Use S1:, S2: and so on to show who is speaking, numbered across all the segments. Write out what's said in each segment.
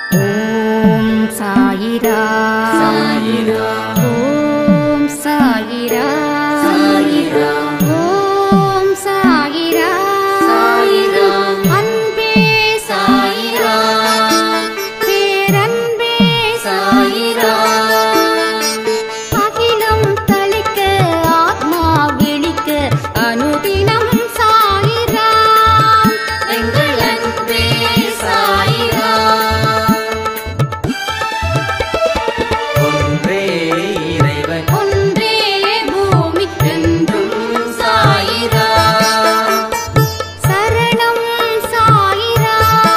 S1: ஓம் சாயிரா
S2: சாயிரா
S1: ஓம் சாயிரா
S2: சாயிரா
S1: ஓம் சாயிரா
S2: சாயிரா
S1: அன்பே
S2: சாயிரா
S1: பேரன்பே
S2: சாயிரா
S1: அகிலம் தளிக்க ஆத்மா விழிக்க அனுதினம் சாயிரா
S2: எங்கள் அன்பே சாயிரா ஒன்றே இறைவன்
S1: ஒன்றே பூமிக்கென்றும்
S2: சாயிரா
S1: சரணம் சாயிரா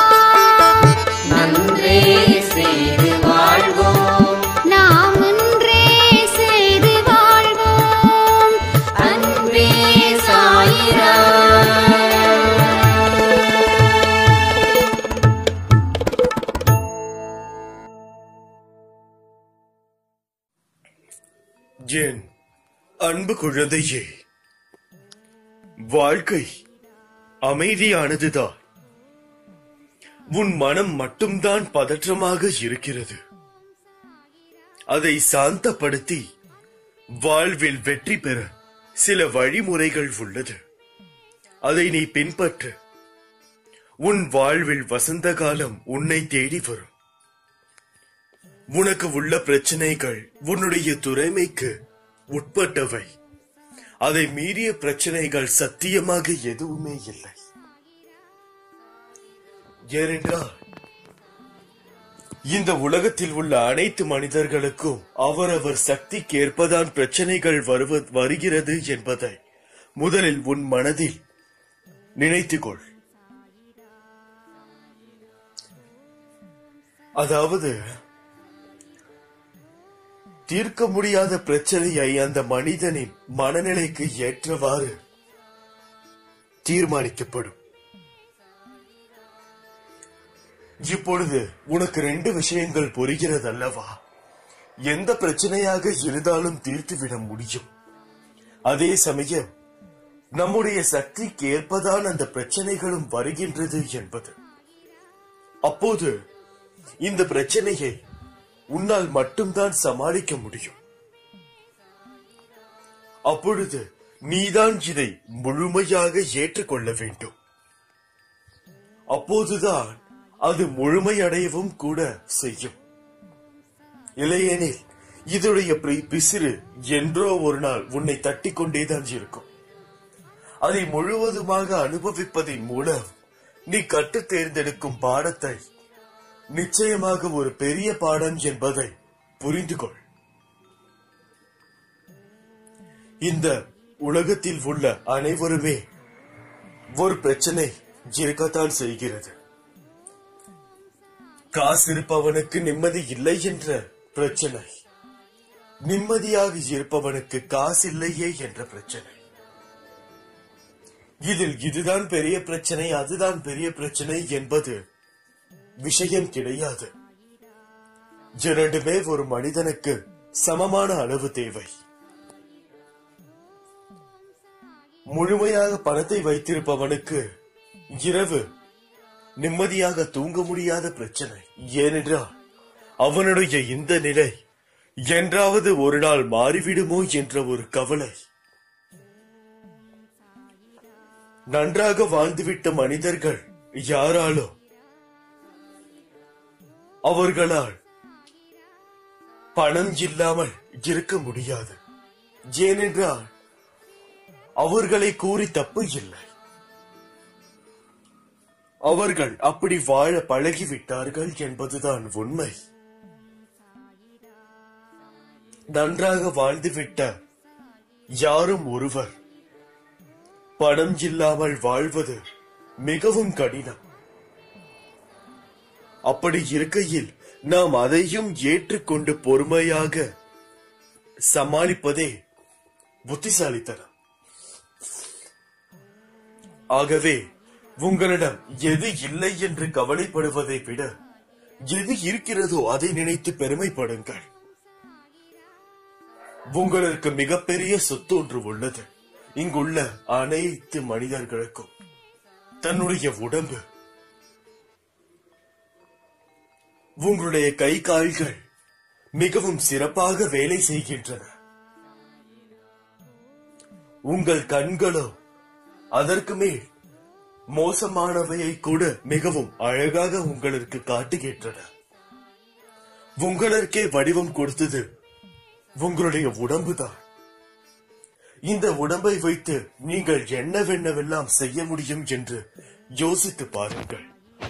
S2: நன்றே செய்து வாழ்வோம்
S1: நாம் ஒன்றே செய்து வாழ்வோம்
S2: அன்பே சாயிரா
S3: என் அன்பு குழந்தையே வாழ்க்கை அமைதியானதுதான் உன் மனம் மட்டும்தான் பதற்றமாக இருக்கிறது அதை சாந்தப்படுத்தி வாழ்வில் வெற்றி பெற சில வழிமுறைகள் உள்ளது அதை நீ பின்பற்று உன் வாழ்வில் வசந்த காலம் உன்னை தேடி வரும் உனக்கு உள்ள பிரச்சனைகள் உன்னுடைய துறைமைக்கு உட்பட்டவை அதை மீறிய பிரச்சனைகள் சத்தியமாக எதுவுமே இல்லை ஏனென்றால் இந்த உலகத்தில் உள்ள அனைத்து மனிதர்களுக்கும் அவரவர் சக்திக்கு ஏற்பதான் பிரச்சனைகள் வருவ வருகிறது என்பதை முதலில் உன் மனதில் நினைத்துக்கொள் அதாவது தீர்க்க முடியாத பிரச்சனையை அந்த மனிதனின் மனநிலைக்கு ஏற்றவாறு தீர்மானிக்கப்படும் இப்பொழுது உனக்கு ரெண்டு விஷயங்கள் புரிகிறது அல்லவா எந்த பிரச்சனையாக இருந்தாலும் தீர்த்துவிட முடியும் அதே சமயம் நம்முடைய சக்திக்கு ஏற்பதான் அந்த பிரச்சனைகளும் வருகின்றது என்பது அப்போது இந்த பிரச்சனையை உன்னால் மட்டும்தான் சமாளிக்க முடியும் அப்பொழுது நீதான் இதை முழுமையாக ஏற்றுக்கொள்ள வேண்டும் அப்போதுதான் அது முழுமையடையவும் கூட செய்யும் இல்லையெனில் இதனுடைய பி- பிசிறு என்றோ ஒரு நாள் உன்னை தட்டிக் கொண்டேதான் இருக்கும் அதை முழுவதுமாக அனுபவிப்பதின் மூலம் நீ கற்றுத் தேர்ந்தெடுக்கும் பாடத்தை நிச்சயமாக ஒரு பெரிய பாடம் என்பதை புரிந்து கொள் இந்த உலகத்தில் உள்ள அனைவருமே ஒரு பிரச்சனை இருக்கத்தான் செய்கிறது காசு இருப்பவனுக்கு நிம்மதி இல்லை என்ற பிரச்சனை நிம்மதியாக இருப்பவனுக்கு காசு இல்லையே என்ற பிரச்சனை இதில் இதுதான் பெரிய பிரச்சனை அதுதான் பெரிய பிரச்சனை என்பது விஷயம் கிடையாது இரண்டுமே ஒரு மனிதனுக்கு சமமான அளவு தேவை முழுமையாக பணத்தை வைத்திருப்பவனுக்கு இரவு நிம்மதியாக தூங்க முடியாத பிரச்சனை ஏனென்றால் அவனுடைய இந்த நிலை என்றாவது ஒரு நாள் மாறிவிடுமோ என்ற ஒரு கவலை நன்றாக வாழ்ந்துவிட்ட மனிதர்கள் யாராலோ அவர்களால் பணம் இல்லாமல் இருக்க முடியாது ஏனென்றால் அவர்களை கூறி தப்பு இல்லை அவர்கள் அப்படி வாழ பழகிவிட்டார்கள் என்பதுதான் உண்மை நன்றாக வாழ்ந்துவிட்ட யாரும் ஒருவர் பணம் இல்லாமல் வாழ்வது மிகவும் கடினம் அப்படி இருக்கையில் நாம் அதையும் ஏற்றுக்கொண்டு பொறுமையாக சமாளிப்பதே புத்திசாலித்தனம் ஆகவே உங்களிடம் எது இல்லை என்று கவலைப்படுவதை விட எது இருக்கிறதோ அதை நினைத்து பெருமைப்படுங்கள் உங்களுக்கு மிகப்பெரிய சொத்து ஒன்று உள்ளது இங்குள்ள அனைத்து மனிதர்களுக்கும் தன்னுடைய உடம்பு உங்களுடைய கை கால்கள் மிகவும் சிறப்பாக வேலை செய்கின்றன உங்கள் கண்களோ அதற்கு மேல் மோசமானவையை கூட மிகவும் அழகாக உங்களுக்கு காட்டுகின்றன உங்களுக்கே வடிவம் கொடுத்தது உங்களுடைய உடம்புதான் இந்த உடம்பை வைத்து நீங்கள் என்னவென்னவெல்லாம் செய்ய முடியும் என்று யோசித்து பாருங்கள்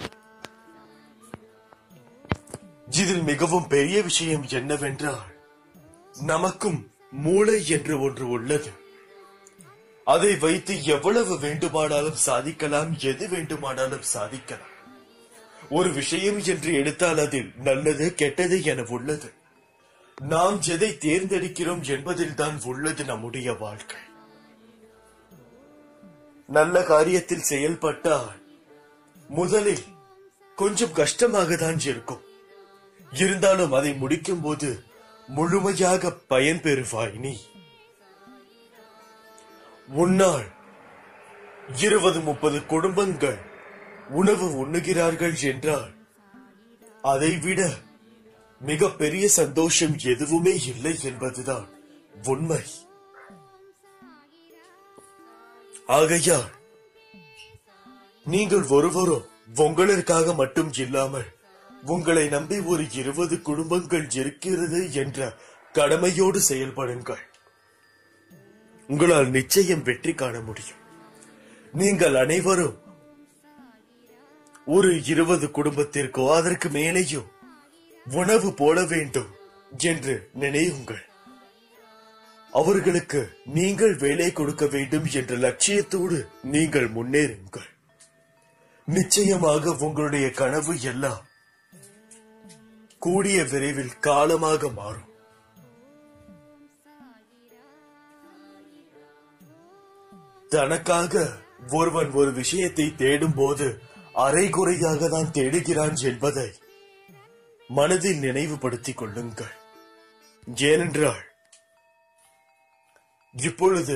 S3: இதில் மிகவும் பெரிய விஷயம் என்னவென்றால் நமக்கும் மூளை என்று ஒன்று உள்ளது அதை வைத்து எவ்வளவு வேண்டுமானாலும் சாதிக்கலாம் எது வேண்டுமானாலும் சாதிக்கலாம் ஒரு விஷயம் என்று எடுத்தால் அதில் நல்லது கெட்டது என உள்ளது நாம் எதை தேர்ந்தெடுக்கிறோம் என்பதில் தான் உள்ளது நம்முடைய வாழ்க்கை நல்ல காரியத்தில் செயல்பட்டால் முதலில் கொஞ்சம் கஷ்டமாக தான் இருக்கும் இருந்தாலும் அதை முடிக்கும் போது முழுமையாக பயன் பெறுவாய் நீ உன்னால் இருபது முப்பது குடும்பங்கள் உணவு உண்ணுகிறார்கள் என்றால் அதைவிட மிக பெரிய சந்தோஷம் எதுவுமே இல்லை என்பதுதான் உண்மை ஆகையால் நீங்கள் ஒருவரும் உங்களுக்காக மட்டும் இல்லாமல் உங்களை நம்பி ஒரு இருபது குடும்பங்கள் இருக்கிறது என்ற கடமையோடு செயல்படுங்கள் உங்களால் நிச்சயம் வெற்றி காண முடியும் நீங்கள் அனைவரும் ஒரு இருபது குடும்பத்திற்கோ அதற்கு மேலேயோ உணவு போட வேண்டும் என்று நினையுங்கள் அவர்களுக்கு நீங்கள் வேலை கொடுக்க வேண்டும் என்ற லட்சியத்தோடு நீங்கள் முன்னேறுங்கள் நிச்சயமாக உங்களுடைய கனவு எல்லாம் கூடிய விரைவில் காலமாக மாறும் தனக்காக ஒருவன் ஒரு விஷயத்தை தேடும் போது அரைகுறையாக தான் தேடுகிறான் என்பதை மனதில் நினைவுபடுத்திக் கொள்ளுங்கள் ஏனென்றால் இப்பொழுது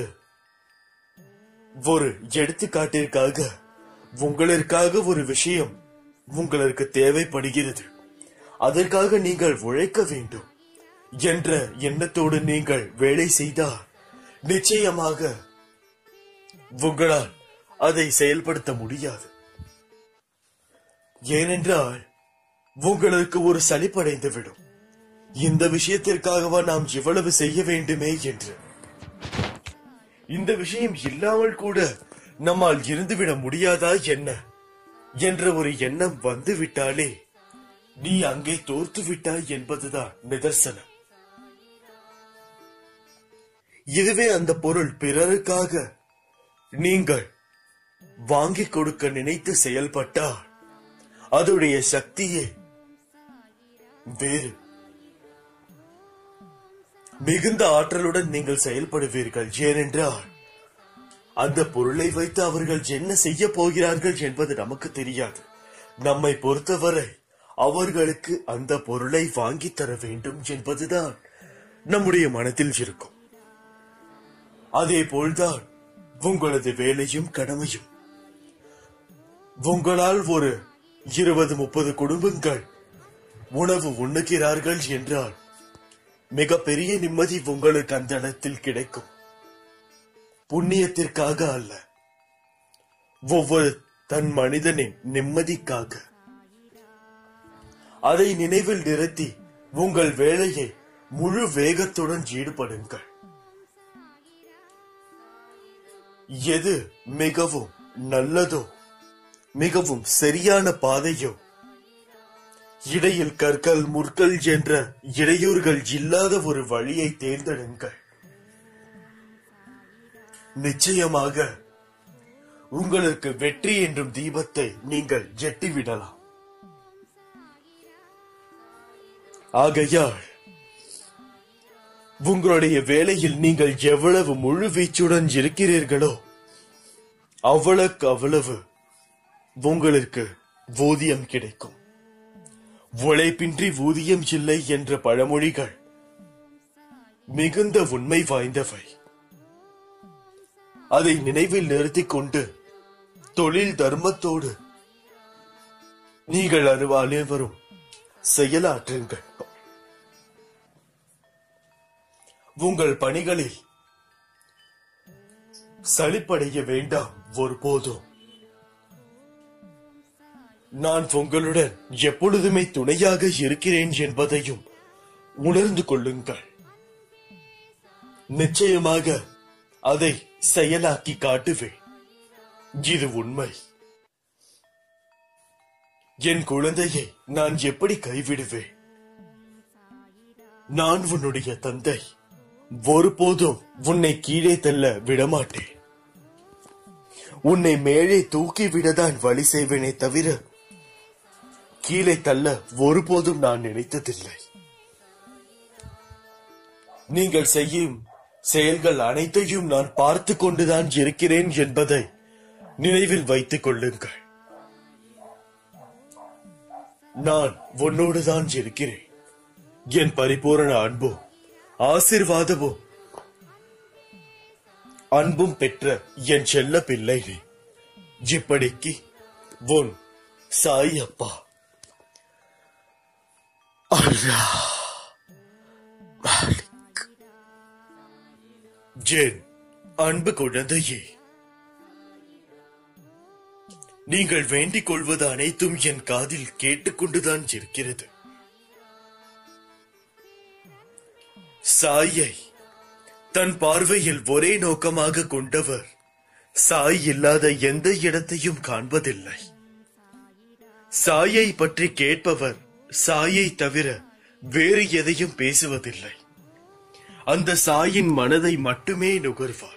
S3: ஒரு எடுத்துக்காட்டிற்காக உங்களுக்காக ஒரு விஷயம் உங்களுக்கு தேவைப்படுகிறது அதற்காக நீங்கள் உழைக்க வேண்டும் என்ற எண்ணத்தோடு நீங்கள் வேலை செய்தால் நிச்சயமாக உங்களால் அதை செயல்படுத்த முடியாது ஏனென்றால் உங்களுக்கு ஒரு சலிப்படைந்து விடும் இந்த விஷயத்திற்காகவா நாம் இவ்வளவு செய்ய வேண்டுமே என்று இந்த விஷயம் இல்லாமல் கூட நம்மால் இருந்துவிட முடியாதா என்ன என்ற ஒரு எண்ணம் வந்து விட்டாலே நீ அங்கே தோர்த்து விட்டாய் என்பதுதான் நிதர்சனம் இதுவே அந்த பொருள் பிறருக்காக நீங்கள் வாங்கிக் கொடுக்க நினைத்து செயல்பட்டால் அதோடைய சக்தியே வேறு மிகுந்த ஆற்றலுடன் நீங்கள் செயல்படுவீர்கள் ஏனென்றால் அந்த பொருளை வைத்து அவர்கள் என்ன செய்ய போகிறார்கள் என்பது நமக்கு தெரியாது நம்மை பொறுத்தவரை அவர்களுக்கு அந்த பொருளை வாங்கித் தர வேண்டும் என்பதுதான் நம்முடைய மனதில் இருக்கும் அதே போல்தான் உங்களது வேலையும் கடமையும் உங்களால் ஒரு இருபது முப்பது குடும்பங்கள் உணவு உண்ணுகிறார்கள் என்றால் மிக பெரிய நிம்மதி உங்களுக்கு அந்த இடத்தில் கிடைக்கும் புண்ணியத்திற்காக அல்ல ஒவ்வொரு தன் மனிதனின் நிம்மதிக்காக அதை நினைவில் நிறுத்தி உங்கள் வேலையை முழு வேகத்துடன் ஈடுபடுங்கள் எது மிகவும் நல்லதோ மிகவும் சரியான பாதையோ இடையில் கற்கள் முற்கள் என்ற இடையூறுகள் இல்லாத ஒரு வழியை தேர்ந்தெடுங்கள் நிச்சயமாக உங்களுக்கு வெற்றி என்றும் தீபத்தை நீங்கள் எட்டிவிடலாம் ஆகையால் உங்களுடைய வேலையில் நீங்கள் எவ்வளவு முழு வீச்சுடன் இருக்கிறீர்களோ அவ்வளவுக்கு அவ்வளவு உங்களுக்கு ஊதியம் கிடைக்கும் உழைப்பின்றி ஊதியம் இல்லை என்ற பழமொழிகள் மிகுந்த உண்மை வாய்ந்தவை அதை நினைவில் நிறுத்திக் கொண்டு தொழில் தர்மத்தோடு நீங்கள் அனைவரும் செயலாற்றுங்கள் உங்கள் பணிகளில் சலிப்படைய வேண்டாம் ஒருபோதும் நான் உங்களுடன் எப்பொழுதுமே துணையாக இருக்கிறேன் என்பதையும் உணர்ந்து கொள்ளுங்கள் நிச்சயமாக அதை செயலாக்கி காட்டுவேன் இது உண்மை என் குழந்தையை நான் எப்படி கைவிடுவேன் நான் உன்னுடைய தந்தை ஒருபோதும் உன்னை கீழே தள்ள விடமாட்டேன் உன்னை மேலே தூக்கி விடதான் வழி செய்வேனே தவிர கீழே தள்ள ஒருபோதும் நான் நினைத்ததில்லை நீங்கள் செய்யும் செயல்கள் அனைத்தையும் நான் பார்த்து கொண்டுதான் இருக்கிறேன் என்பதை நினைவில் வைத்துக் கொள்ளுங்கள் நான் உன்னோடுதான் இருக்கிறேன் என் பரிபூரண அன்பும் ஆசிர்வாதமும் அன்பும் பெற்ற என் செல்ல பிள்ளை நீ இப்படிக்கு உன் சாய் அப்பா அல்லா மாலிக் என் அன்பு குழந்தையே நீங்கள் வேண்டிக் கொள்வது அனைத்தும் என் காதில் கேட்டுக்கொண்டுதான் இருக்கிறது சாயை தன் பார்வையில் ஒரே நோக்கமாக கொண்டவர் சாய் இல்லாத எந்த இடத்தையும் காண்பதில்லை சாயை பற்றி கேட்பவர் சாயை தவிர வேறு எதையும் பேசுவதில்லை அந்த சாயின் மனதை மட்டுமே நுகர்வார்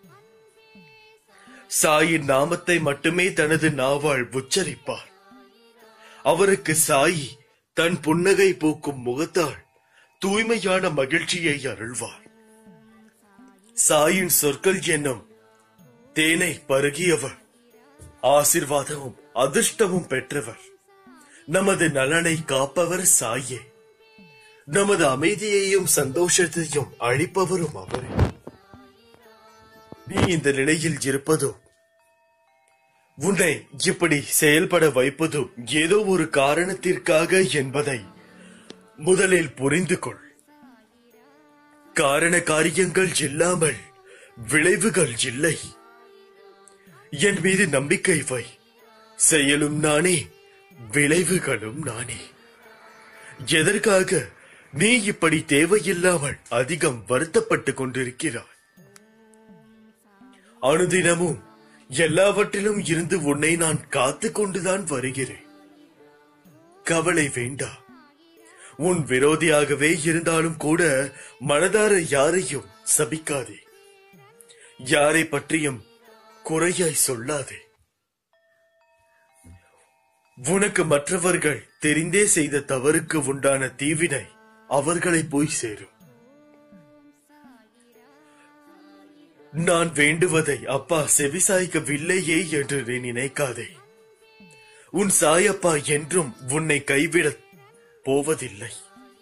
S3: சாயின் நாமத்தை மட்டுமே தனது நாவால் உச்சரிப்பார் அவருக்கு சாயி தன் புன்னகை பூக்கும் முகத்தால் தூய்மையான மகிழ்ச்சியை அருள்வார் சாயின் சொற்கள் என்னும் தேனை பருகியவர் ஆசிர்வாதமும் அதிர்ஷ்டமும் பெற்றவர் நமது நலனை காப்பவர் சாயே நமது அமைதியையும் சந்தோஷத்தையும் அளிப்பவரும் அவரே நீ இந்த நிலையில் இருப்பதும் உன்னை இப்படி செயல்பட வைப்பதும் ஏதோ ஒரு காரணத்திற்காக என்பதை முதலில் புரிந்து கொள் காரண காரியங்கள் இல்லாமல் விளைவுகள் இல்லை என் மீது நம்பிக்கை வை செயலும் நானே விளைவுகளும் நானே எதற்காக நீ இப்படி தேவையில்லாமல் அதிகம் வருத்தப்பட்டுக் கொண்டிருக்கிறாய் அனுதினமும் எல்லாவற்றிலும் இருந்து உன்னை நான் காத்துக் கொண்டுதான் வருகிறேன் கவலை வேண்டாம் உன் விரோதியாகவே இருந்தாலும் கூட மனதார யாரையும் சபிக்காதே யாரை பற்றியும் குறையாய் சொல்லாதே உனக்கு மற்றவர்கள் தெரிந்தே செய்த தவறுக்கு உண்டான தீவினை அவர்களை போய் சேரும் நான் வேண்டுவதை அப்பா செவிசாய்க்கவில்லையே என்று நீ நினைக்காதே உன் சாயப்பா என்றும் உன்னை கைவிடப் போவதில்லை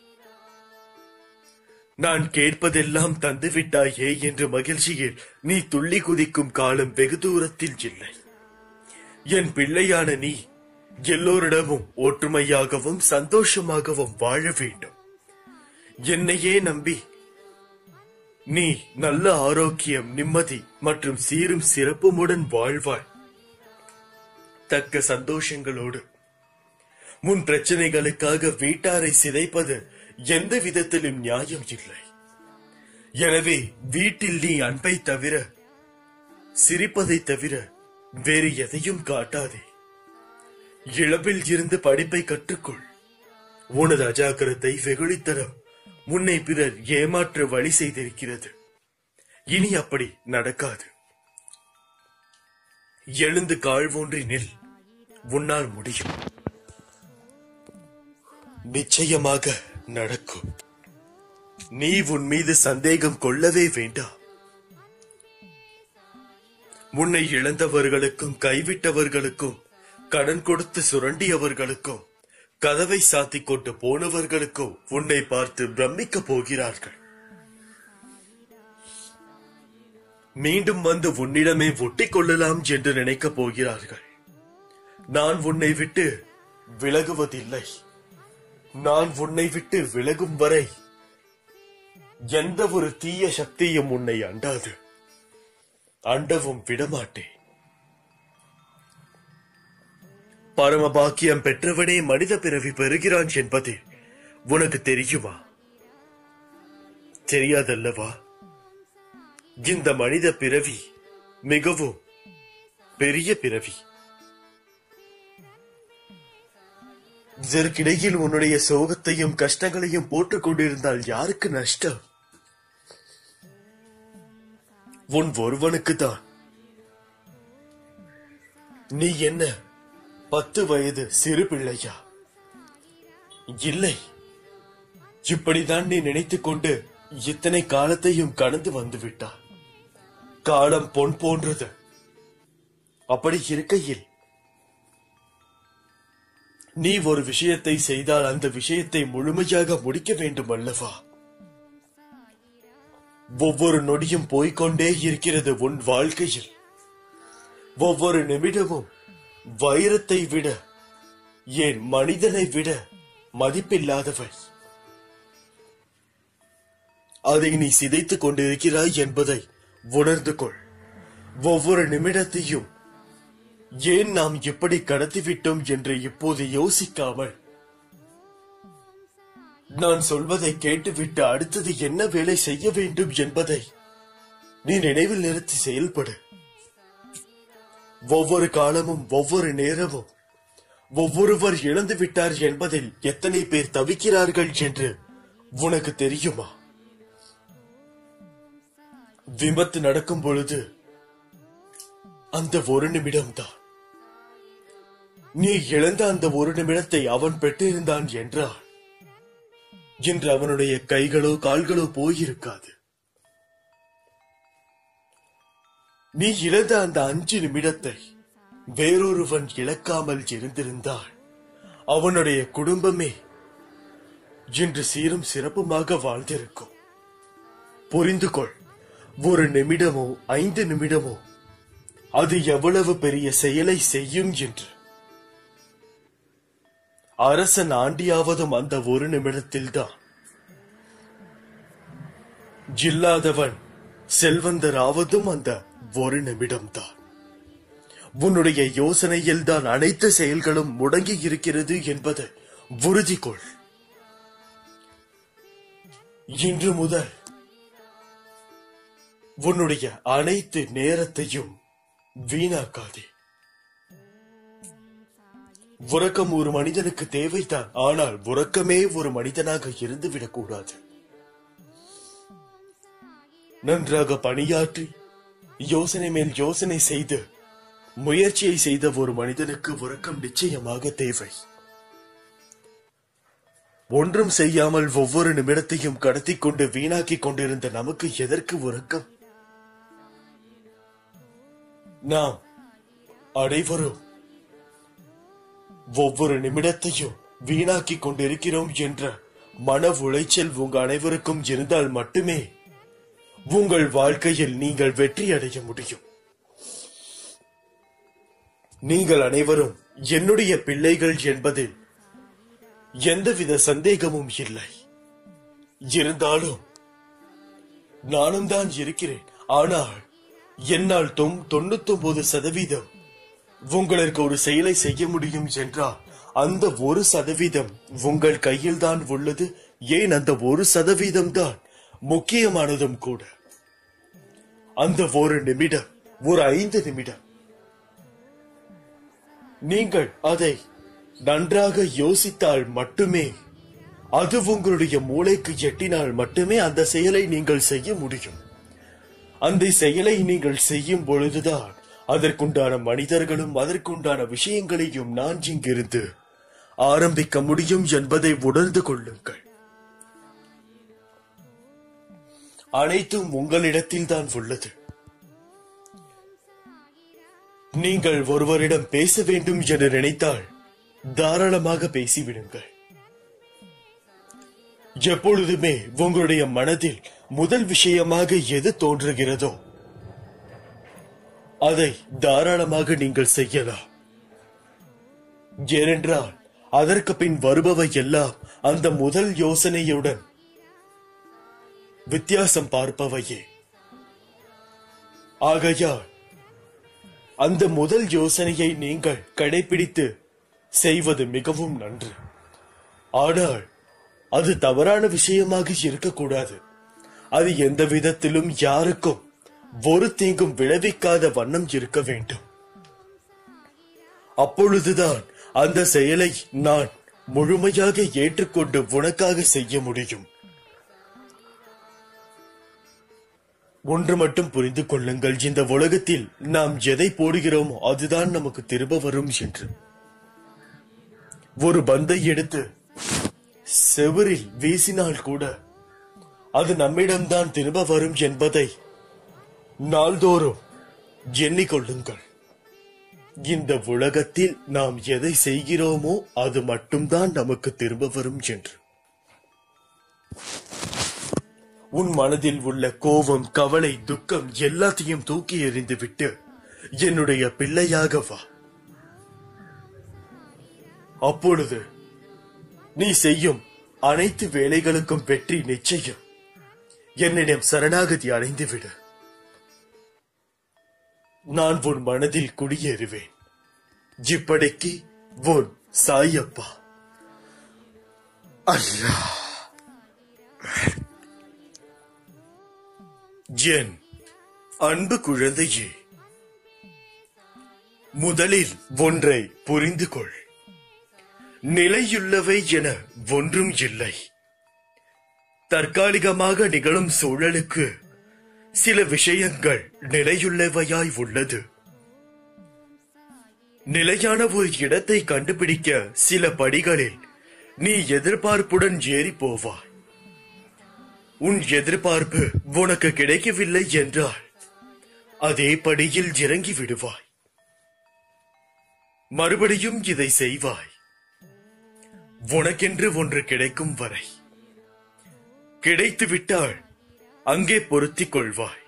S3: நான் கேட்பதெல்லாம் தந்துவிட்டாயே என்ற மகிழ்ச்சியில் நீ துள்ளி குதிக்கும் காலம் வெகு தூரத்தில் இல்லை என் பிள்ளையான நீ எல்லோரிடமும் ஒற்றுமையாகவும் சந்தோஷமாகவும் வாழ வேண்டும் என்னையே நம்பி நீ நல்ல ஆரோக்கியம் நிம்மதி மற்றும் சீரும் சிறப்புமுடன் வாழ்வாய் தக்க சந்தோஷங்களோடு முன் பிரச்சனைகளுக்காக வீட்டாரை சிதைப்பது எந்த விதத்திலும் நியாயம் இல்லை எனவே வீட்டில் நீ அன்பை தவிர சிரிப்பதை தவிர வேறு எதையும் காட்டாதே இளவில் இருந்து படிப்பை கற்றுக்கொள் உனது அஜாக்கிரத்தை வெகுளித்தனம் முன்னை பிறர் ஏமாற்ற வழி செய்திருக்கிறது இனி அப்படி நடக்காது எழுந்து கால் ஊன்றி நில் உன்னால் முடியும் நிச்சயமாக நடக்கும் நீ உன் மீது சந்தேகம் கொள்ளவே வேண்டாம் முன்னை இழந்தவர்களுக்கும் கைவிட்டவர்களுக்கும் கடன் கொடுத்து சுரண்டியவர்களுக்கும் கதவை சாத்திக் கொண்டு போனவர்களுக்கும் உன்னை பார்த்து பிரமிக்கப் போகிறார்கள் மீண்டும் வந்து உன்னிடமே ஒட்டிக் கொள்ளலாம் என்று நினைக்கப் போகிறார்கள் நான் உன்னை விட்டு விலகுவதில்லை நான் உன்னை விட்டு விலகும் வரை எந்த ஒரு தீய சக்தியும் உன்னை அண்டாது அண்டவும் விடமாட்டேன் பரம பாக்கியம் பெற்றவனே மனித பிறவி பெறுகிறான் என்பது உனக்கு தெரியுமா தெரியாதல்லவா இந்த மனித பிறவி மிகவும் பெரிய பிறவி இதற்கிடையில் உன்னுடைய சோகத்தையும் கஷ்டங்களையும் போட்டுக் கொண்டிருந்தால் யாருக்கு நஷ்டம் உன் ஒருவனுக்கு தான் நீ என்ன பத்து வயது சிறு பிள்ளையா இல்லை இப்படிதான் நீ நினைத்துக் கொண்டு இத்தனை காலத்தையும் கடந்து வந்து விட்டாய் காலம் பொன் போன்றது அப்படி இருக்கையில் நீ ஒரு விஷயத்தை செய்தால் அந்த விஷயத்தை முழுமையாக முடிக்க வேண்டும் அல்லவா ஒவ்வொரு நொடியும் போய்க்கொண்டே இருக்கிறது உன் வாழ்க்கையில் ஒவ்வொரு நிமிடமும் வைரத்தை விட ஏன் மனிதனை விட மதிப்பில்லாதவை அதை நீ சிதைத்துக் கொண்டிருக்கிறாய் என்பதை உணர்ந்து கொள் ஒவ்வொரு நிமிடத்தையும் ஏன் நாம் எப்படி கடத்திவிட்டோம் என்று இப்போது யோசிக்காமல் நான் சொல்வதை கேட்டுவிட்டு அடுத்தது என்ன வேலை செய்ய வேண்டும் என்பதை நீ நினைவில் நிறுத்தி செயல்படு ஒவ்வொரு காலமும் ஒவ்வொரு நேரமும் ஒவ்வொருவர் இழந்து விட்டார் என்பதில் எத்தனை பேர் தவிக்கிறார்கள் என்று உனக்கு தெரியுமா விபத்து நடக்கும் பொழுது அந்த ஒரு நிமிடம்தான் நீ இழந்த அந்த ஒரு நிமிடத்தை அவன் பெற்றிருந்தான் என்றால் இன்று அவனுடைய கைகளோ கால்களோ போயிருக்காது நீ இழந்த அந்த அஞ்சு நிமிடத்தை வேறொருவன் இழக்காமல் இருந்திருந்தால் அவனுடைய குடும்பமே இன்று சீரும் சிறப்புமாக வாழ்ந்திருக்கும் புரிந்து கொள் ஒரு நிமிடமோ ஐந்து நிமிடமோ அது எவ்வளவு பெரிய செயலை செய்யும் என்று அரசன் ஆண்டியாவதும் அந்த ஒரு நிமிடத்தில்தான் இல்லாதவன் செல்வந்தராவதும் அந்த ஒரு நிமிடம்தான் உன்னுடைய யோசனையில் தான் அனைத்து செயல்களும் முடங்கி இருக்கிறது என்பதை உறுதி கொள் இன்று முதல் உன்னுடைய அனைத்து நேரத்தையும் வீணாக்காதே உறக்கம் ஒரு மனிதனுக்கு தேவைதான் ஆனால் உறக்கமே ஒரு மனிதனாக இருந்துவிடக் கூடாது நன்றாக பணியாற்றி யோசனை மேல் யோசனை செய்து முயற்சியை செய்த ஒரு மனிதனுக்கு உறக்கம் நிச்சயமாக தேவை ஒன்றும் செய்யாமல் ஒவ்வொரு நிமிடத்தையும் கடத்திக் கொண்டு வீணாக்கிக் கொண்டிருந்த நமக்கு எதற்கு உறக்கம் நாம் அனைவரும் ஒவ்வொரு நிமிடத்தையும் வீணாக்கிக் கொண்டிருக்கிறோம் என்ற மன உளைச்சல் உங்க அனைவருக்கும் இருந்தால் மட்டுமே உங்கள் வாழ்க்கையில் நீங்கள் வெற்றி அடைய முடியும் நீங்கள் அனைவரும் என்னுடைய பிள்ளைகள் என்பதில் எந்தவித சந்தேகமும் இல்லை இருந்தாலும் நானும் தான் இருக்கிறேன் ஆனால் என்னால் தொம் தொண்ணூத்தொன்பது சதவீதம் உங்களுக்கு ஒரு செயலை செய்ய முடியும் என்றால் அந்த ஒரு சதவீதம் உங்கள் கையில் தான் உள்ளது ஏன் அந்த ஒரு சதவீதம் தான் முக்கியமானதும் கூட அந்த ஒரு நிமிடம் ஒரு ஐந்து நிமிடம் நீங்கள் அதை நன்றாக யோசித்தால் மட்டுமே அது உங்களுடைய மூளைக்கு எட்டினால் மட்டுமே அந்த செயலை நீங்கள் செய்ய முடியும் அந்த செயலை நீங்கள் செய்யும் பொழுதுதான் அதற்குண்டான மனிதர்களும் அதற்குண்டான விஷயங்களையும் நான் இங்கிருந்து ஆரம்பிக்க முடியும் என்பதை உணர்ந்து கொள்ளுங்கள் அனைத்தும் உங்களிடத்தில் தான் உள்ளது நீங்கள் ஒருவரிடம் பேச வேண்டும் என்று நினைத்தால் தாராளமாக பேசிவிடுங்கள் எப்பொழுதுமே உங்களுடைய மனதில் முதல் விஷயமாக எது தோன்றுகிறதோ அதை தாராளமாக நீங்கள் செய்யலாம் ஏனென்றால் அதற்கு பின் வருபவை எல்லாம் அந்த முதல் யோசனையுடன் வித்தியாசம் பார்ப்பவையே ஆகையால் அந்த முதல் யோசனையை நீங்கள் கடைபிடித்து செய்வது மிகவும் நன்று ஆனால் அது தவறான விஷயமாக இருக்கக்கூடாது அது எந்த விதத்திலும் யாருக்கும் ஒரு தீங்கும் விளைவிக்காத வண்ணம் இருக்க வேண்டும் அப்பொழுதுதான் அந்த செயலை நான் முழுமையாக ஏற்றுக்கொண்டு உனக்காக செய்ய முடியும் ஒன்று மட்டும் புரிந்து கொள்ளுங்கள் இந்த உலகத்தில் நாம் எதை போடுகிறோமோ அதுதான் நமக்கு திரும்ப வரும் என்று ஒரு பந்தை எடுத்து செவரில் வீசினால் கூட அது நம்மிடம்தான் திரும்ப வரும் என்பதை நாள்தோறும் எண்ணிக்கொள்ளுங்கள் இந்த உலகத்தில் நாம் எதை செய்கிறோமோ அது மட்டும்தான் நமக்கு திரும்ப வரும் என்று உன் மனதில் உள்ள கோபம் கவலை துக்கம் எல்லாத்தையும் தூக்கி எறிந்து விட்டு என்னுடைய பிள்ளையாக வா அப்பொழுது நீ செய்யும் அனைத்து வேலைகளுக்கும் வெற்றி நிச்சயம் என்னிடம் சரணாகதி அடைந்து விடு நான் உன் மனதில் குடியேறுவேன் இப்படிக்கு உன் சாயப்பா அல்லா என் அன்பு குழந்தையே முதலில் ஒன்றை புரிந்து கொள் நிலையுள்ளவை என ஒன்றும் இல்லை தற்காலிகமாக நிகழும் சூழலுக்கு சில விஷயங்கள் நிலையுள்ளவையாய் உள்ளது நிலையான ஒரு இடத்தை கண்டுபிடிக்க சில படிகளில் நீ எதிர்பார்ப்புடன் ஏறி போவாய் உன் எதிர்பார்ப்பு உனக்கு கிடைக்கவில்லை என்றால் அதே படியில் இறங்கி விடுவாய் மறுபடியும் இதை செய்வாய் உனக்கென்று ஒன்று கிடைக்கும் வரை கிடைத்து விட்டால் அங்கே பொருத்திக் கொள்வாய்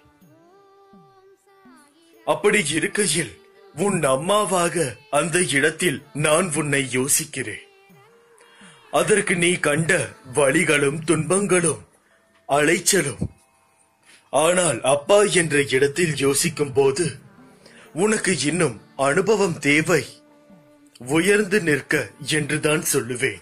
S3: அப்படி இருக்கையில் உன் அம்மாவாக அந்த இடத்தில் நான் உன்னை யோசிக்கிறேன் அதற்கு நீ கண்ட வழிகளும் துன்பங்களும் அலைச்சலும் ஆனால் அப்பா என்ற இடத்தில் யோசிக்கும் போது உனக்கு இன்னும் அனுபவம் தேவை உயர்ந்து நிற்க என்றுதான் சொல்லுவேன்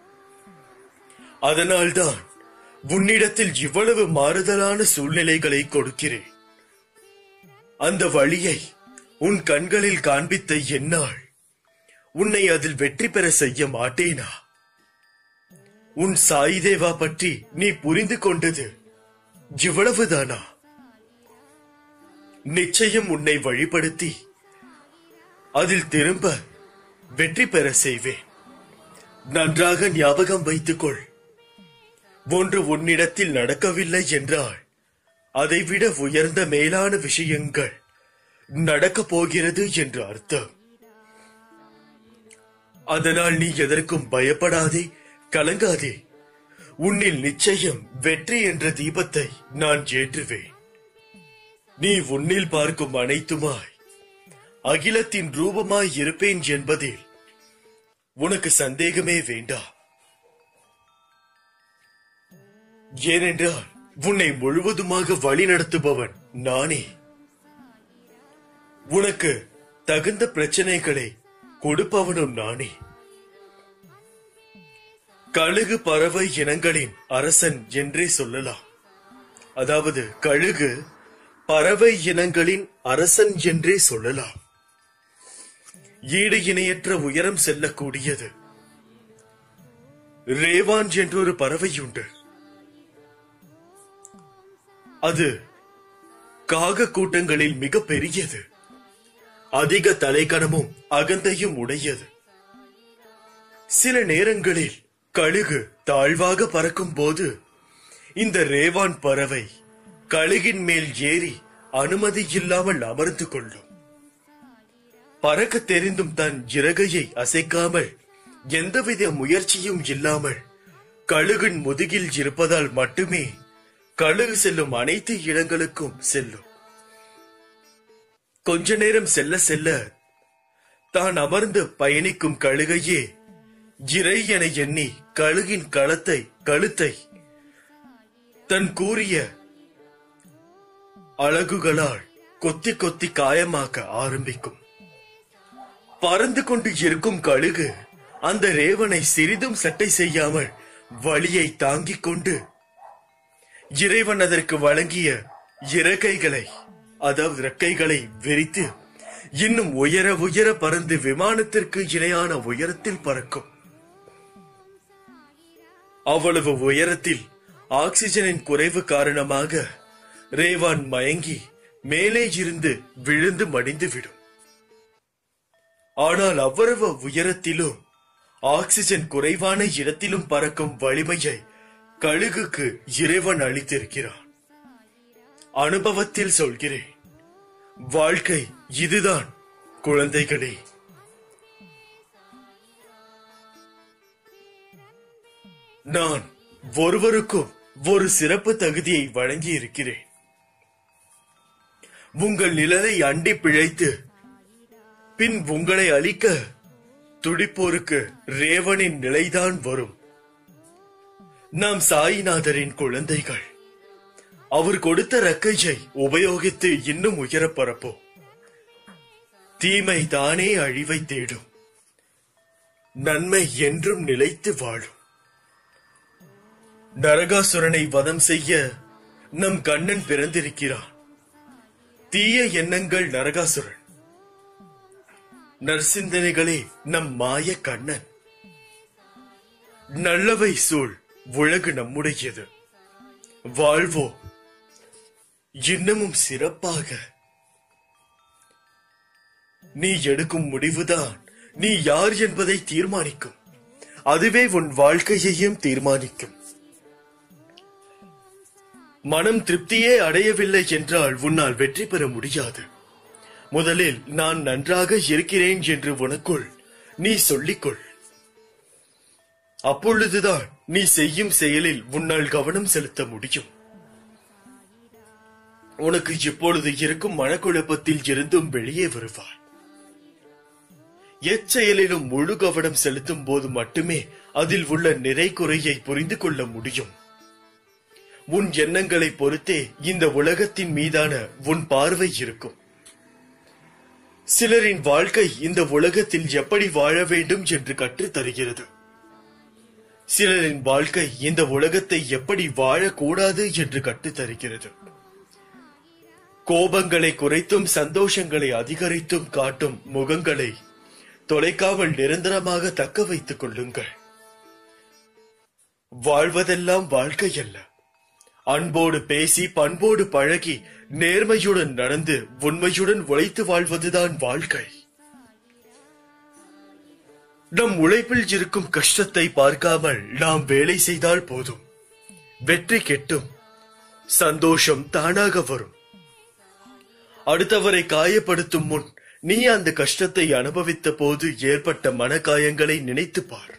S3: அதனால்தான் உன்னிடத்தில் இவ்வளவு மாறுதலான சூழ்நிலைகளை கொடுக்கிறேன் அந்த வழியை உன் கண்களில் காண்பித்த என்னால் உன்னை அதில் வெற்றி பெற செய்ய மாட்டேனா உன் சாயிதேவா பற்றி நீ புரிந்து கொண்டது இவ்வளவுதானா நிச்சயம் உன்னை வழிபடுத்தி அதில் திரும்ப வெற்றி பெற செய்வேன் நன்றாக ஞாபகம் வைத்துக்கொள் ஒன்று உன்னிடத்தில் நடக்கவில்லை என்றால் அதைவிட உயர்ந்த மேலான விஷயங்கள் நடக்கப் போகிறது என்று அர்த்தம் அதனால் நீ எதற்கும் பயப்படாதே கலங்காதே உன்னில் நிச்சயம் வெற்றி என்ற தீபத்தை நான் ஏற்றுவேன் நீ உன்னில் பார்க்கும் அனைத்துமாய் அகிலத்தின் ரூபமாய் இருப்பேன் என்பதில் உனக்கு சந்தேகமே வேண்டாம் ஏனென்றால் உன்னை முழுவதுமாக வழிநடத்துபவன் நானே உனக்கு தகுந்த பிரச்சனைகளை கொடுப்பவனும் நானே கழுகு பறவை இனங்களின் அரசன் என்றே சொல்லலாம் அதாவது கழுகு பறவை இனங்களின் அரசன் என்றே சொல்லலாம் ஈடு இணையற்ற உயரம் செல்லக்கூடியது ரேவான் என்றொரு பறவை உண்டு அது காக கூட்டங்களில் மிக பெரியது அதிக தலைக்கணமும் அகந்தையும் உடையது சில நேரங்களில் கழுகு தாழ்வாக பறக்கும் போது இந்த ரேவான் பறவை கழுகின் மேல் ஏறி அனுமதி இல்லாமல் அமர்ந்து கொள்ளும் பறக்க தெரிந்தும் தன் இறகையை அசைக்காமல் எந்தவித முயற்சியும் இல்லாமல் கழுகின் முதுகில் இருப்பதால் மட்டுமே கழுகு செல்லும் அனைத்து இடங்களுக்கும் செல்லும் கொஞ்ச நேரம் செல்ல செல்ல தான் அமர்ந்து பயணிக்கும் கழுகையே இறை என எண்ணி கழுகின் களத்தை கழுத்தை தன் கூறிய அழகுகளால் கொத்தி கொத்தி காயமாக்க ஆரம்பிக்கும் பறந்து கொண்டு இருக்கும் கழுகு அந்த ரேவனை சிறிதும் சட்டை செய்யாமல் வலியை தாங்கிக் கொண்டு இறைவன் அதற்கு வழங்கிய இறக்கைகளை அதாவது இறக்கைகளை விரித்து இன்னும் உயர உயர பறந்து விமானத்திற்கு இணையான உயரத்தில் பறக்கும் அவ்வளவு உயரத்தில் ஆக்சிஜனின் குறைவு காரணமாக ரேவான் மயங்கி மேலே இருந்து விழுந்து மடிந்து விடும் ஆனால் அவ்வளவு உயரத்திலும் ஆக்சிஜன் குறைவான இடத்திலும் பறக்கும் வலிமையை கழுகுக்கு இறைவன் அளித்திருக்கிறான் அனுபவத்தில் சொல்கிறேன் வாழ்க்கை இதுதான் குழந்தைகளே நான் ஒருவருக்கும் ஒரு சிறப்பு தகுதியை வழங்கி இருக்கிறேன் உங்கள் நிழலை அண்டி பிழைத்து பின் உங்களை அழிக்க துடிப்போருக்கு ரேவனின் நிலைதான் வரும் நாம் சாயிநாதரின் குழந்தைகள் அவர் கொடுத்த ரக்கையை உபயோகித்து இன்னும் உயர பரப்போம் தீமை தானே அழிவை தேடும் நன்மை என்றும் நிலைத்து வாழும் நரகாசுரனை வதம் செய்ய நம் கண்ணன் பிறந்திருக்கிறான் தீய எண்ணங்கள் நரகாசுரன் நற்சிந்தனைகளே நம் மாய கண்ணன் நல்லவை சூழ் உலகு நம்முடையது வாழ்வோ இன்னமும் சிறப்பாக நீ எடுக்கும் முடிவுதான் நீ யார் என்பதை தீர்மானிக்கும் அதுவே உன் வாழ்க்கையையும் தீர்மானிக்கும் மனம் திருப்தியே அடையவில்லை என்றால் உன்னால் வெற்றி பெற முடியாது முதலில் நான் நன்றாக இருக்கிறேன் என்று உனக்குள் நீ சொல்லிக்கொள் அப்பொழுதுதான் நீ செய்யும் செயலில் உன்னால் கவனம் செலுத்த முடியும் உனக்கு இப்பொழுது இருக்கும் மனக்குழப்பத்தில் இருந்தும் வெளியே வருவாய் எச்செயலிலும் முழு கவனம் செலுத்தும் போது மட்டுமே அதில் உள்ள நிறை குறையை புரிந்து கொள்ள முடியும் உன் எண்ணங்களை பொறுத்தே இந்த உலகத்தின் மீதான உன் பார்வை இருக்கும் சிலரின் வாழ்க்கை இந்த உலகத்தில் எப்படி வாழ வேண்டும் என்று கற்றுத் தருகிறது சிலரின் வாழ்க்கை இந்த உலகத்தை எப்படி வாழக்கூடாது என்று கற்றுத் தருகிறது கோபங்களை குறைத்தும் சந்தோஷங்களை அதிகரித்தும் காட்டும் முகங்களை தொலைக்காமல் நிரந்தரமாக தக்க வைத்துக் கொள்ளுங்கள் வாழ்வதெல்லாம் வாழ்க்கை அல்ல அன்போடு பேசி பண்போடு பழகி நேர்மையுடன் நடந்து உண்மையுடன் உழைத்து வாழ்வதுதான் வாழ்க்கை நம் உழைப்பில் இருக்கும் கஷ்டத்தை பார்க்காமல் நாம் வேலை செய்தால் போதும் வெற்றி கெட்டும் சந்தோஷம் தானாக வரும் அடுத்தவரை காயப்படுத்தும் முன் நீ அந்த கஷ்டத்தை அனுபவித்த போது ஏற்பட்ட மனக்காயங்களை நினைத்துப் பார்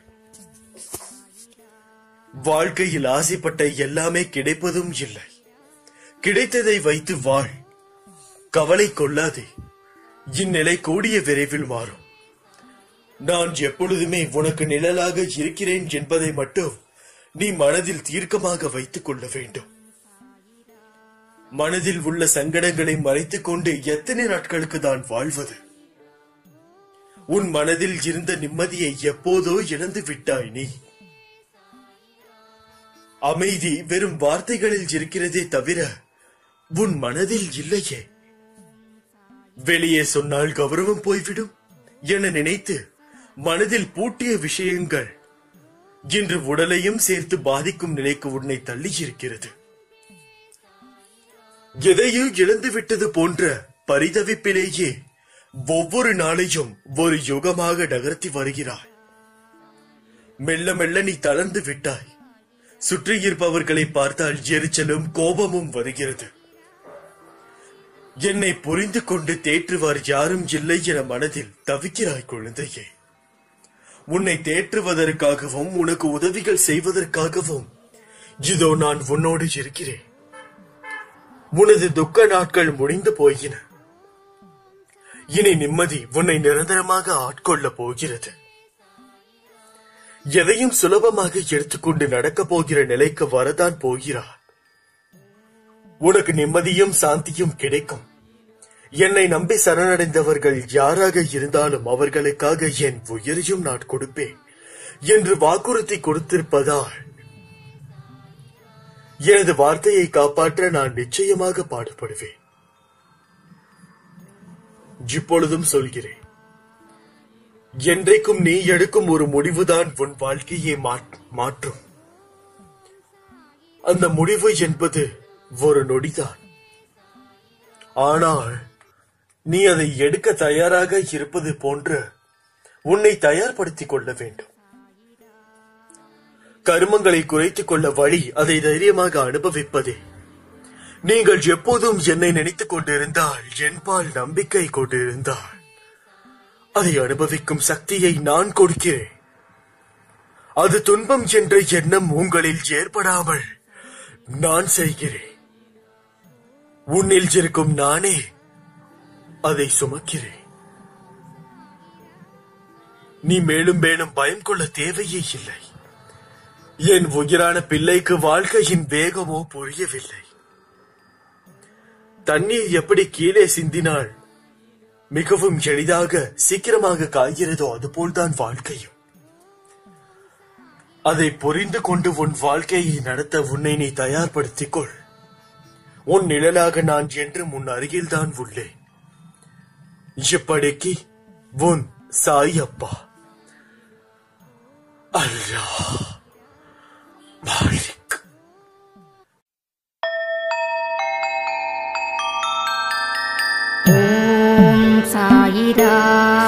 S3: வாழ்க்கையில் ஆசைப்பட்ட எல்லாமே கிடைப்பதும் இல்லை கிடைத்ததை வைத்து வாழ் கவலை கொள்ளாதே இந்நிலை கூடிய விரைவில் மாறும் நான் எப்பொழுதுமே உனக்கு நிழலாக இருக்கிறேன் என்பதை மட்டும் நீ மனதில் தீர்க்கமாக வைத்துக் கொள்ள வேண்டும் மனதில் உள்ள சங்கடங்களை மறைத்துக் கொண்டு எத்தனை நாட்களுக்கு தான் வாழ்வது உன் மனதில் இருந்த நிம்மதியை எப்போதோ இழந்து விட்டாய் நீ அமைதி வெறும் வார்த்தைகளில் இருக்கிறதே தவிர உன் மனதில் இல்லையே வெளியே சொன்னால் கௌரவம் போய்விடும் என நினைத்து மனதில் பூட்டிய விஷயங்கள் இன்று உடலையும் சேர்த்து பாதிக்கும் நிலைக்கு உன்னை தள்ளியிருக்கிறது எதையோ இழந்து விட்டது போன்ற பரிதவிப்பிலேயே ஒவ்வொரு நாளையும் ஒரு யுகமாக நகர்த்தி வருகிறாய் மெல்ல மெல்ல நீ தளர்ந்து விட்டாய் சுற்றியிருப்பவர்களை பார்த்தால் எரிச்சலும் கோபமும் வருகிறது என்னை புரிந்து கொண்டு தேற்றுவார் யாரும் இல்லை என மனதில் தவிக்கிறாய் குழந்தையே உன்னை தேற்றுவதற்காகவும் உனக்கு உதவிகள் செய்வதற்காகவும் இதோ நான் உன்னோடு இருக்கிறேன் உனது துக்க நாட்கள் முடிந்து போயின இனி நிம்மதி உன்னை நிரந்தரமாக ஆட்கொள்ள போகிறது எதையும் சுலபமாக எடுத்துக்கொண்டு நடக்கப் போகிற நிலைக்கு வரதான் போகிறார் உனக்கு நிம்மதியும் சாந்தியும் கிடைக்கும் என்னை நம்பி சரணடைந்தவர்கள் யாராக இருந்தாலும் அவர்களுக்காக என் உயிரையும் நான் கொடுப்பேன் என்று வாக்குறுதி கொடுத்திருப்பதால் எனது வார்த்தையை காப்பாற்ற நான் நிச்சயமாக பாடுபடுவேன் இப்பொழுதும் சொல்கிறேன் என்றைக்கும் நீ எடுக்கும் ஒரு முடிவுதான் உன் வாழ்க்கையை மாற்- மாற்றும் அந்த முடிவு என்பது ஒரு நொடிதான் ஆனால் நீ அதை எடுக்க தயாராக இருப்பது போன்று உன்னை தயார்படுத்திக் கொள்ள வேண்டும் கருமங்களை குறைத்துக் கொள்ள வழி அதை தைரியமாக அனுபவிப்பதே நீங்கள் எப்போதும் என்னை நினைத்துக் கொண்டிருந்தால் என்பால் நம்பிக்கை கொண்டிருந்தால் அதை அனுபவிக்கும் சக்தியை நான் கொடுக்கிறேன் அது துன்பம் என்ற எண்ணம் உங்களில் ஏற்படாமல் நான் செய்கிறேன் உன்னில் இருக்கும் நானே அதை சுமக்கிறேன் நீ மேலும் மேலும் பயம் கொள்ள தேவையே இல்லை என் உயிரான பிள்ளைக்கு வாழ்க்கையின் வேகமோ புரியவில்லை தண்ணீர் எப்படி கீழே சிந்தினால் மிகவும் எளிதாக சீக்கிரமாக காய்கிறதோ அதுபோல்தான் வாழ்க்கையும் அதை புரிந்து கொண்டு உன் வாழ்க்கையை நடத்த உன்னை நீ தயார்படுத்திக் கொள் உன் நிழலாக நான் என்றும் உன் அருகில்தான் உள்ளேன் இப்படிக்கு உன் சாய் அப்பா அல்லா மாலிக்
S1: ஓம் சாயிரா